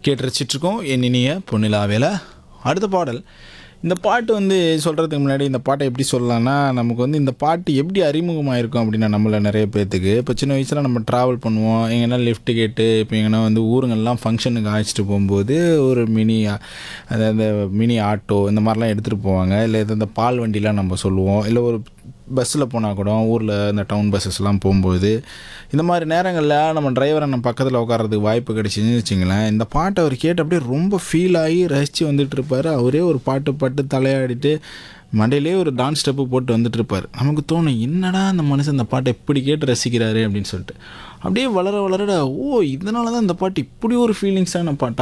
கேட்டு ரசிச்சிட்ருக்கோம் என் இனிய பொன்னிலாவேல அடுத்த பாடல் இந்த பாட்டு வந்து சொல்கிறதுக்கு முன்னாடி இந்த பாட்டை எப்படி சொல்லலாம்னா நமக்கு வந்து இந்த பாட்டு எப்படி அறிமுகமாயிருக்கும் அப்படின்னா நம்மள நிறைய பேர்த்துக்கு இப்போ சின்ன வயசில் நம்ம ட்ராவல் பண்ணுவோம் எங்கன்னா லிஃப்ட் கேட்டு இப்போ எங்கன்னா வந்து ஊருங்கள்லாம் ஃபங்க்ஷனுக்கு அழைச்சிட்டு போகும்போது ஒரு மினி அதாவது மினி ஆட்டோ இந்த மாதிரிலாம் எடுத்துகிட்டு போவாங்க இல்லை இந்த பால் வண்டிலாம் நம்ம சொல்லுவோம் இல்லை ஒரு பஸ்ஸில் போனால் கூட ஊரில் இந்த டவுன் பஸ்ஸஸ்லாம் போகும்போது இந்த மாதிரி நேரங்களில் நம்ம டிரைவரை நம்ம பக்கத்தில் உட்காரதுக்கு வாய்ப்பு கிடைச்சின்னு வச்சுங்களேன் இந்த பாட்டை அவர் கேட்டு அப்படியே ரொம்ப ஃபீல் ஆகி ரசித்து வந்துட்டு இருப்பார் அவரே ஒரு பாட்டு பாட்டு தலையாடிட்டு மண்டையிலே ஒரு டான்ஸ் ஸ்டெப்பு போட்டு வந்துட்டு இருப்பார் நமக்கு தோணும் என்னடா அந்த மனுஷன் இந்த பாட்டை இப்படி கேட்டு ரசிக்கிறாரு அப்படின்னு சொல்லிட்டு அப்படியே வளர வளர ஓ இதனால தான் இந்த பாட்டு இப்படி ஒரு ஃபீலிங்ஸான பாட்டா